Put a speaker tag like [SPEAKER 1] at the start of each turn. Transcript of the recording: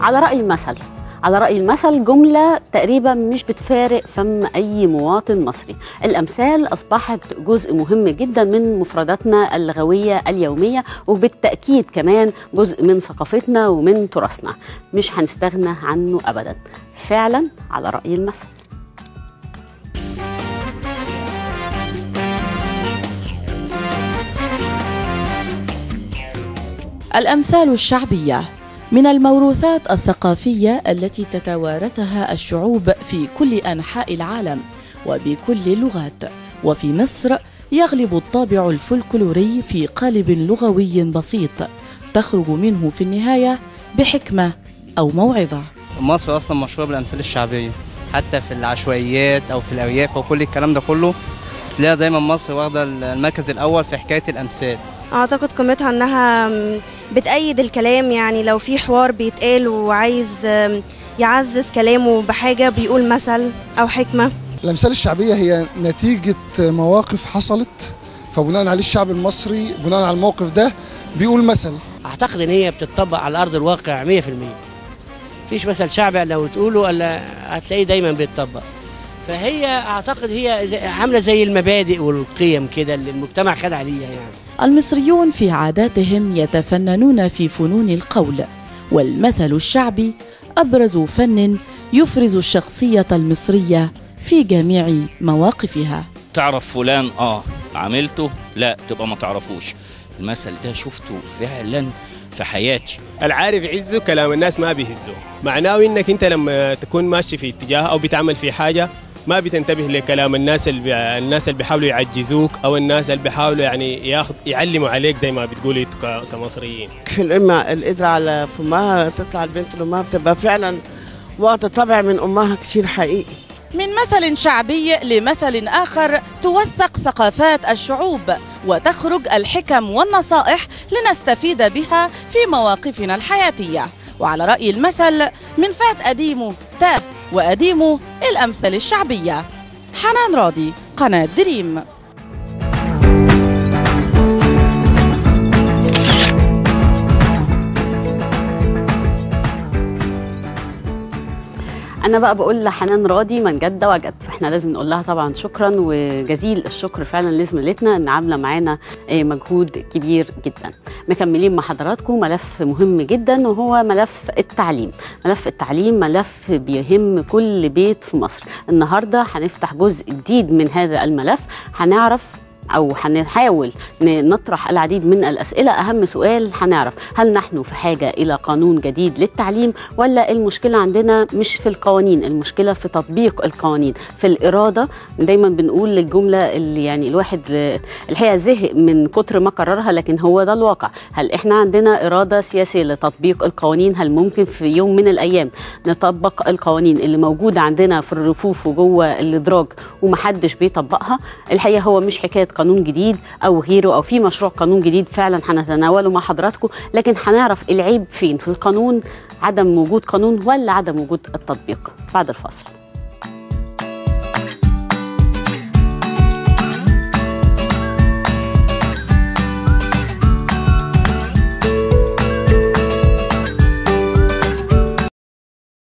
[SPEAKER 1] على رأي المثل على رأي المثل جملة تقريبا مش بتفارق فم أي مواطن مصري الأمثال أصبحت جزء مهم جدا من مفرداتنا اللغوية اليومية وبالتأكيد كمان جزء من ثقافتنا ومن تراثنا مش هنستغنى عنه أبدا فعلا على رأي المثل
[SPEAKER 2] الأمثال الشعبية من الموروثات الثقافية التي تتوارثها الشعوب في كل أنحاء العالم وبكل اللغات وفي مصر يغلب الطابع الفلكلوري في قالب لغوي بسيط تخرج منه في النهاية بحكمة أو موعظة
[SPEAKER 3] مصر اصلا مشهوره بالامثال الشعبيه حتى في العشوائيات او في الارياف وكل الكلام ده كله تلاقي دايما مصر واخده المركز الاول في حكايه الامثال
[SPEAKER 4] اعتقد قيمتها انها بتأيد الكلام يعني لو في حوار بيتقال وعايز يعزز كلامه بحاجة بيقول مثل او حكمة
[SPEAKER 5] الامثال الشعبيه هي نتيجه مواقف حصلت فبناء عليه الشعب المصري بناء على الموقف ده بيقول مثل
[SPEAKER 6] اعتقد ان هي بتطبق على ارض الواقع 100% مفيش مثل شعبي لو تقوله الا هتلاقيه دايما بيتطبق فهي اعتقد هي زي- عامله زي المبادئ والقيم كده اللي المجتمع خد عليها يعني
[SPEAKER 2] المصريون في عاداتهم يتفننون في فنون القول والمثل الشعبي ابرز فن يفرز الشخصيه المصريه في جميع مواقفها
[SPEAKER 7] تعرف فلان اه عملته لا تبقى ما تعرفوش المثل ده شفته فعلا في حياتي
[SPEAKER 8] العارف عزه كلام الناس ما بيهزه معناه انك انت لما تكون ماشي في اتجاه او بتعمل في حاجه ما بتنتبه لكلام الناس اللي بي... الناس اللي بيحاولوا يعجزوك او الناس اللي بيحاولوا يعني ياخد يعلموا عليك زي ما بتقولوا انتوا ك... كمصريين
[SPEAKER 9] في الأمة القدرة على فمها تطلع البنت لأمها بتبقى فعلا واخدة طبع من أمها كتير حقيقي
[SPEAKER 2] من مثل شعبي لمثل آخر توثق ثقافات الشعوب وتخرج الحكم والنصائح لنستفيد بها في مواقفنا الحياتية وعلى رأي المثل من فات أديمه تاه وأديمه الأمثل الشعبية حنان راضي قناة دريم
[SPEAKER 1] انا بقى بقول لحنان راضي من جد وجد فاحنا لازم نقول لها طبعا شكرا وجزيل الشكر فعلا لزميلتنا ان عامله معانا آه، مجهود كبير جدا مكملين مع حضراتكم ملف مهم جدا وهو ملف التعليم ملف التعليم ملف بيهم كل بيت في مصر النهارده هنفتح جزء جديد من هذا الملف هنعرف او هنحاول ن- نطرح العديد من الاسئله اهم سؤال هنعرف هل نحن في حاجه الى قانون جديد للتعليم ولا المشكله عندنا مش في القوانين المشكله في تطبيق القوانين في الاراده دايما بنقول الجمله اللي يعني الواحد ل- الحقيقه زهق من كتر ما كررها لكن هو ده الواقع هل احنا عندنا اراده سياسيه لتطبيق القوانين هل ممكن في يوم من الايام نطبق القوانين اللي موجوده عندنا في الرفوف وجوه الادراج ومحدش بيطبقها الحقيقه هو مش حكايه قانون جديد او غيره او في مشروع قانون جديد فعلا هنتناوله مع حضراتكم لكن هنعرف العيب فين في القانون عدم وجود قانون ولا عدم وجود التطبيق بعد الفاصل